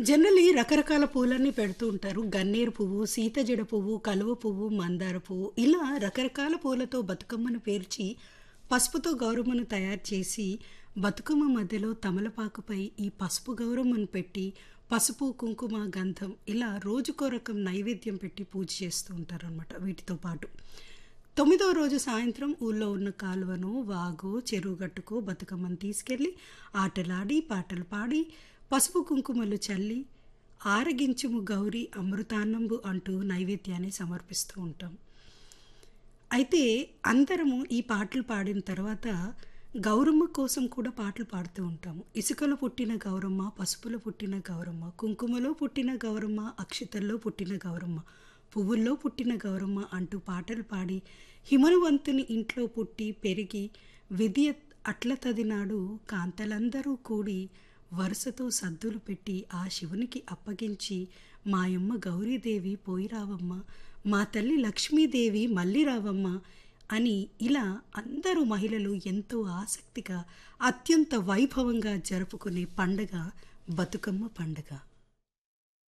generally రకరకాల పూలన్నీ పెడుతూ ఉంటారు గన్నేరు పువ్వు సీతజడ పువ్వు కలువ పువ్వు మందార పువ్వు ఇలా రకరకాల పూలతో బతుకమ్మను పేర్చి పసుపుతో గౌరమ్మను తయారు చేసి బతుకమ్మ మధ్యలో తమలపాకుపై ఈ పసుపు గౌరమ్మను పెట్టి పసుపు కుంకుమ గంధం ఇలా రోజుకో రకం నైవేద్యం పెట్టి పూజ చేస్తూ ఉంటారు అనమాట వీటితో పాటు తొమ్మిదో రోజు సాయంత్రం ఊళ్ళో ఉన్న కాలువను వాగు చెరువు గట్టుకో బతుకమ్మను తీసుకెళ్ళి ఆటలాడి పాటలు పాడి పసుపు కుంకుమలు చల్లి ఆరగించుము గౌరీ అమృతాన్నంబు అంటూ నైవేద్యాన్ని సమర్పిస్తూ ఉంటాం అయితే అందరము ఈ పాటలు పాడిన తర్వాత గౌరమ్మ కోసం కూడా పాటలు పాడుతూ ఉంటాము ఇసుకలో పుట్టిన గౌరమ్మ పసుపులో పుట్టిన గౌరమ్మ కుంకుమలో పుట్టిన గౌరమ్మ అక్షతల్లో పుట్టిన గౌరమ్మ పువ్వుల్లో పుట్టిన గౌరమ్మ అంటూ పాటలు పాడి హిమనువంతుని ఇంట్లో పుట్టి పెరిగి విధి అట్ల తదినాడు కాంతలందరూ కూడి వరుసతో సద్దులు పెట్టి ఆ శివునికి అప్పగించి మాయమ్మ గౌరీదేవి పోయి రావమ్మ మా తల్లి లక్ష్మీదేవి మళ్ళీ రావమ్మ అని ఇలా అందరూ మహిళలు ఎంతో ఆసక్తిగా అత్యంత వైభవంగా జరుపుకునే పండగ బతుకమ్మ పండగ